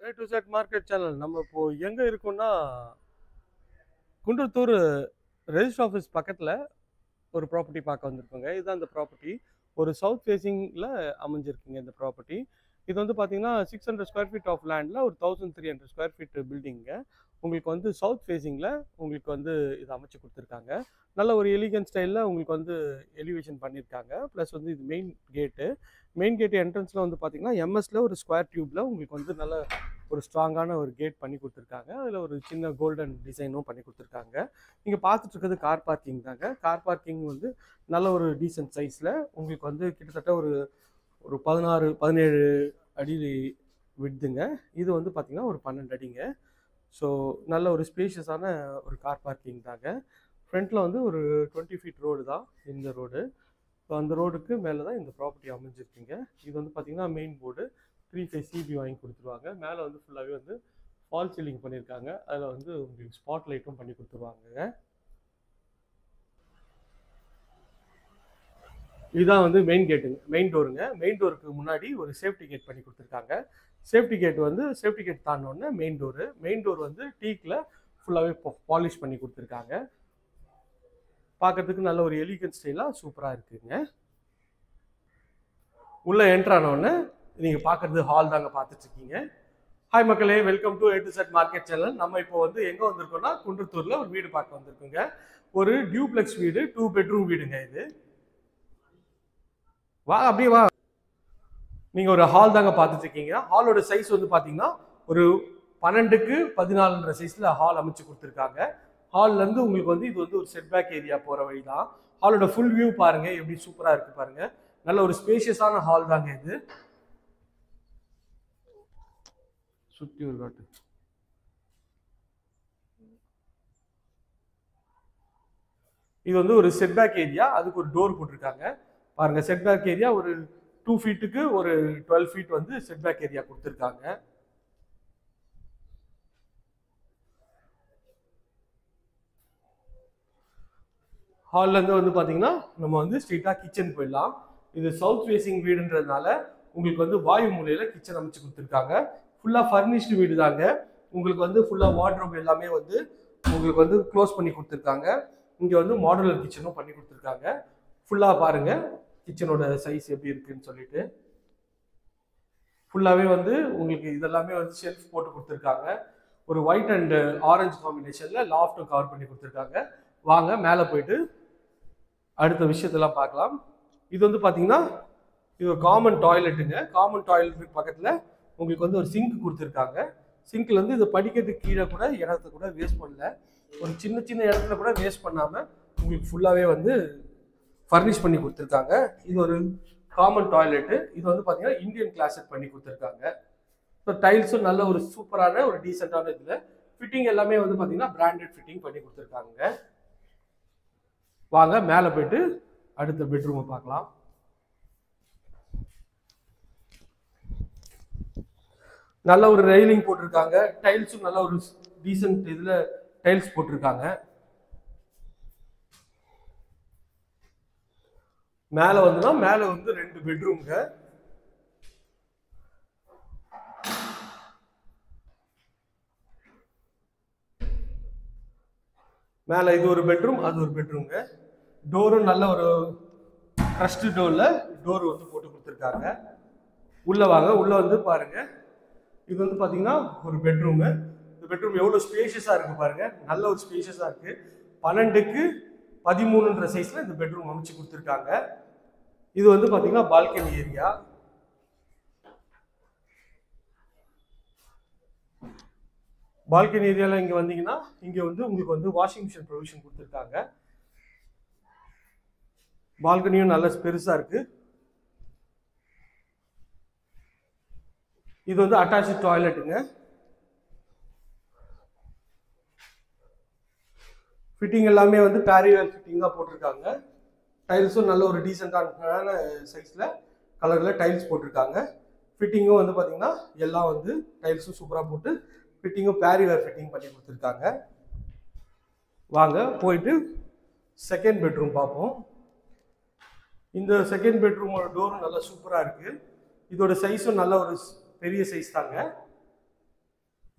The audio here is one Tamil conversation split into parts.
A to Z market channel நம்ம இப்போ எங்கே இருக்கோம்னா குன்றத்தூர் ரெஜிஸ்டர் ஆஃபீஸ் பக்கத்தில் ஒரு ப்ராப்பர்ட்டி பார்க்க வந்திருக்கோங்க இதுதான் அந்த ப்ராப்பர்ட்டி ஒரு சவுத் ஃபேஸிங்கில் அமைஞ்சிருக்குங்க இந்த ப்ராப்பர்ட்டி இது வந்து பார்த்தீங்கன்னா six hundred square feet of லேண்டில் ஒரு thousand three hundred square feet பில்டிங்க உங்களுக்கு வந்து சவுத் ஃபேஸிங்கில் உங்களுக்கு வந்து இது அமைச்சு கொடுத்துருக்காங்க நல்ல ஒரு எலிகன் ஸ்டைலில் உங்களுக்கு வந்து எலிவேஷன் பண்ணியிருக்காங்க ப்ளஸ் வந்து இது மெயின் கேட்டு மெயின் கேட் என்ட்ரன்ஸில் வந்து பார்த்தீங்கன்னா எம்எஸ்ல ஒரு ஸ்கொயர் டியூப்பில் உங்களுக்கு வந்து நல்ல ஒரு ஸ்ட்ராங்கான ஒரு கேட் பண்ணி கொடுத்துருக்காங்க அதில் ஒரு சின்ன கோல்டன் டிசைனும் பண்ணி கொடுத்துருக்காங்க நீங்கள் பார்த்துட்டு இருக்கிறது கார் பார்க்கிங் தாங்க கார் பார்க்கிங் வந்து நல்ல ஒரு டீசென்ட் சைஸில் உங்களுக்கு வந்து கிட்டத்தட்ட ஒரு ஒரு பதினாறு பதினேழு அடி விடுதுங்க இது வந்து பார்த்திங்கன்னா ஒரு பன்னெண்டு அடிங்க ஸோ நல்ல ஒரு ஸ்பேஷியஸான ஒரு கார் பார்க்கிங் தாங்க ஃப்ரண்ட்டில் வந்து ஒரு டுவெண்ட்டி ஃபீட் ரோடு தான் இந்த ரோடு ஸோ அந்த ரோடுக்கு மேலே தான் இந்த ப்ராப்பர்ட்டி அமைஞ்சிருக்குங்க இது வந்து பார்த்திங்கன்னா main board three five CB வாங்கி கொடுத்துருவாங்க மேலே வந்து ஃபுல்லாகவே வந்து ஃபால் சீலிங் பண்ணியிருக்காங்க அதில் வந்து உங்களுக்கு ஸ்பாட் லைட்டும் பண்ணி கொடுத்துருவாங்க இதுதான் வந்து மெயின் கேட்டுங்க மெயின் டோருங்க மெயின் டோருக்கு முன்னாடி ஒரு சேஃப்டி கேட் பண்ணி கொடுத்துருக்காங்க சேஃப்டி கேட் வந்து சேஃப்டி கேட் தாண்டினோடனே மெயின் டோரு மெயின் டோர் வந்து டீக்கில் ஃபுல்லாகவே பாலிஷ் பண்ணி கொடுத்துருக்காங்க பார்க்கறதுக்கு நல்ல ஒரு எலிகன் ஸ்டைலாக சூப்பராக இருக்குங்க உள்ளே என்ட்ரானோடனே நீங்கள் பார்க்குறது ஹால் தாங்க பார்த்துட்டு இருக்கீங்க ஹாய் மக்களே welcome to A to Z market channel நம்ம இப்போ வந்து எங்கே வந்திருக்கோம்னா குன்றத்தூரில் ஒரு வீடு பார்க்க வந்திருக்கோங்க ஒரு டியூப்ளெக்ஸ் வீடு டூ பெட்ரூம் வீடுங்க இது வா அப்படியே வா நீங்கள் ஒரு ஹால் தாங்க பார்த்துட்டு இருக்கீங்க ஹாலோட சைஸ் வந்து பார்த்தீங்கன்னா ஒரு பன்னெண்டுக்கு பதினாலுன்ற சைஸில் ஹால் அமைச்சு கொடுத்துருக்காங்க ஹால்லேருந்து உங்களுக்கு வந்து இது வந்து ஒரு செட்பேக் ஏரியா போகிற வழி தான் ஹாலோட ஃபுல் வியூ பாருங்கள் எப்படி சூப்பராக இருக்குது பாருங்கள் நல்ல ஒரு ஸ்பேஷியஸான ஹால் தாங்க இது சுற்றி ஒரு காட்டு இது வந்து ஒரு செட்பேக் ஏரியா அதுக்கு ஒரு டோர் போட்டிருக்காங்க பாருங்க செட்பேக் ஏரியா ஒரு டூ ஃபீட்டுக்கு ஒரு டுவெல் ஃபீட் வந்து செட்பேக் ஏரியா கொடுத்துருக்காங்க ஹால்லேருந்து வந்து பார்த்தீங்கன்னா நம்ம வந்து ஸ்ட்ரெயிட்டாக கிச்சன் போயிடலாம் இது சவுத் ஃபேஸிங் வீடுன்றதுனால உங்களுக்கு வந்து வாயு மூலையில் கிச்சன் அமைச்சு கொடுத்துருக்காங்க ஃபுல்லாக ஃபர்னிஷ்டு வீடு தாங்க உங்களுக்கு வந்து ஃபுல்லாக வார்ட்ரோப் எல்லாமே வந்து உங்களுக்கு வந்து க்ளோஸ் பண்ணி கொடுத்துருக்காங்க இங்கே வந்து மாடுலர் கிச்சனும் பண்ணி கொடுத்துருக்காங்க ஃபுல்லாக பாருங்கள் கிச்சனோட சைஸ் எப்படி இருக்குன்னு சொல்லிட்டு ஃபுல்லாகவே வந்து உங்களுக்கு இதெல்லாமே வந்து ஷெல்ஃப் போட்டு கொடுத்துருக்காங்க ஒரு ஒயிட் அண்ட் ஆரஞ்சு காம்பினேஷனில் லாஃப்ட்டும் கவர் பண்ணி கொடுத்துருக்காங்க வாங்க மேலே போயிட்டு அடுத்த விஷயத்தெல்லாம் பார்க்கலாம் இது வந்து பார்த்தீங்கன்னா இது ஒரு காமன் டாய்லெட்டுங்க காமன் டாய்லெட்டுக்கு பக்கத்தில் உங்களுக்கு வந்து ஒரு சிங்க் கொடுத்துருக்காங்க சிங்க்ல இருந்து இது படிக்கிறதுக்கு கீழே கூட இடத்த கூட வேஸ்ட் பண்ணல ஒரு சின்ன சின்ன இடத்துல கூட வேஸ்ட் பண்ணாமல் உங்களுக்கு ஃபுல்லாகவே வந்து ஃபர்னிஷ் பண்ணி கொடுத்துருக்காங்க இது ஒரு காமன் டாய்லெட்டு இது வந்து பார்த்தீங்கன்னா இந்தியன் கிளாஸட் பண்ணி கொடுத்துருக்காங்க ஸோ டைல்ஸும் நல்ல ஒரு சூப்பரான ஒரு டீசெண்டான இதில் ஃபிட்டிங் எல்லாமே வந்து பார்த்தீங்கன்னா பிராண்டட் ஃபிட்டிங் பண்ணி கொடுத்துருக்காங்க வாங்க மேலே போயிட்டு அடுத்த பெட்ரூமை பார்க்கலாம் நல்ல ஒரு ரெயிலிங் போட்டிருக்காங்க டைல்ஸும் நல்ல ஒரு டீசென்ட் இதில் டைல்ஸ் போட்டிருக்காங்க மேலே வந்துன்னா மேலே வந்து ரெண்டு பெட்ரூம்ங்க மேலே இது ஒரு பெட்ரூம் அது ஒரு பெட்ரூம்ங்க டோரும் நல்ல ஒரு க்ரஸ்ட் டோரில் டோர் வந்து போட்டு கொடுத்துருக்காங்க உள்ளே வாங்க உள்ளே வந்து பாருங்க இது வந்து பார்த்தீங்கன்னா ஒரு பெட்ரூமு இந்த பெட்ரூம் எவ்வளோ ஸ்பேஷியஸாக இருக்குது பாருங்க நல்ல ஒரு ஸ்பேஷியஸாக இருக்குது பன்னெண்டுக்கு பதிமூணுன்ற சைஸில் இந்த பெட்ரூம் அமைச்சு கொடுத்துருக்காங்க இது வந்து பார்த்தீங்கன்னா பால்கனி ஏரியா பால்கனி ஏரியாவில் இங்கே வந்தீங்கன்னா இங்கே வந்து உங்களுக்கு வந்து வாஷிங் மிஷின் ப்ரொவிஷன் கொடுத்துருக்காங்க பால்கனியும் நல்ல பெருசாக இருக்கு இது வந்து அட்டாச்சு டாய்லெட்டுங்க ஃபிட்டிங் எல்லாமே வந்து பேரியல் ஃபிட்டிங் தான் போட்டிருக்காங்க டைல்ஸும் நல்ல ஒரு டீசெண்டான சைஸில் கலரில் டைல்ஸ் போட்டிருக்காங்க ஃபிட்டிங்கும் வந்து பார்த்தீங்கன்னா எல்லாம் வந்து டைல்ஸும் சூப்பராக போட்டு ஃபிட்டிங்கும் பேரிவேர் ஃபிட்டிங் பண்ணி கொடுத்துருக்காங்க வாங்க போயிட்டு செகண்ட் பெட்ரூம் பார்ப்போம் இந்த செகண்ட் பெட்ரூமோட டோரும் நல்லா சூப்பராக இருக்குது இதோட சைஸும் நல்ல ஒரு ஸ்- பெரிய சைஸ் தாங்க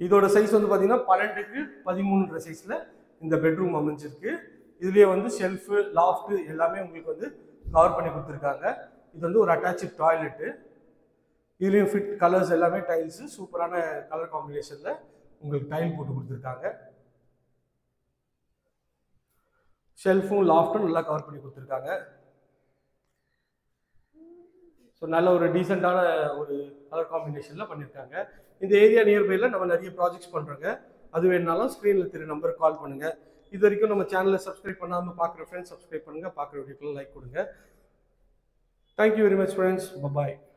இதோட சைஸ் வந்து பார்த்தீங்கன்னா பன்னெண்டுக்கு பதிமூணுன்ற சைஸில் இந்த பெட்ரூம் அமைஞ்சிருக்கு இதுலேயே வந்து ஷெல்ஃபு லாஃப்ட்டு எல்லாமே உங்களுக்கு வந்து கவர் பண்ணி கொடுத்துருக்காங்க இது வந்து ஒரு அட்டாச்சு டாய்லெட்டு இதுலேயும் ஃபிட் கலர்ஸ் எல்லாமே டைல்ஸு சூப்பரான கலர் காம்பினேஷனில் உங்களுக்கு டைல் போட்டு கொடுத்துருக்காங்க ஷெல்ஃபும் லாஃப்ட்டும் நல்லா கவர் பண்ணி கொடுத்துருக்காங்க ஸோ நல்ல ஒரு டீசெண்டான ஒரு கலர் காம்பினேஷனில் பண்ணியிருக்காங்க இந்த ஏரியா நியர்பையில் நம்ம நிறைய ப்ராஜெக்ட்ஸ் பண்ணுறோங்க அது வேணுனாலும் ஸ்க்ரீனில் திரு நம்பருக்கு கால் பண்ணுங்கள் இது வரைக்கும் நம்ம சேனலை சப்ஸ்கிரைப் பண்ணாமல் பார்க்குற ஃப்ரெண்ட்ஸ் சப்ஸ்கிரைப் பண்ணுங்கள் பார்க்குற வீடியோக்கெல்லாம் லைக் கொடுங்க தேங்க்யூ வெரி மச் ஃப்ரெண்ட்ஸ் பாய்